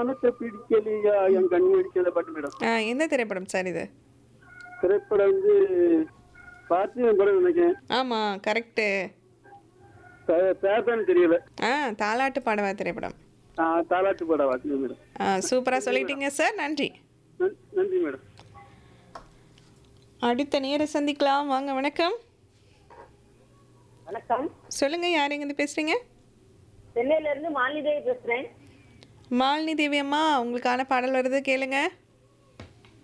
மனசை பிடிக்கலையா என் கண்ணு அடிக்காத பாட்டு மேடம் ஆ எந்த திரைப்படம் சார் இது திரைப்படம் வந்து பார்த்து படம் நினைக்கிறேன் ஆமாம் கரெக்டு பே- பேர் தானே தெரியல ஆ தாலாட்டு பாடவா திரைப்படம் ஆ, தாலாட்டு படம் வாசிங்க மேடம் ஆ சூப்பராக சொல்லிட்டீங்க சார் நன்றி நன்- நன்றி மேடம் அடுத்த நேர சந்திக்கலாம் வாங்க வணக்கம் வணக்கம் சொல்லுங்க யார் எங்கேருந்து பேசுறீங்க சென்னையில இருந்து மாலிதேவி பேசுறேன் மாலினி தேவி அம்மா உங்களுக்கான பாடல் வருது கேளுங்க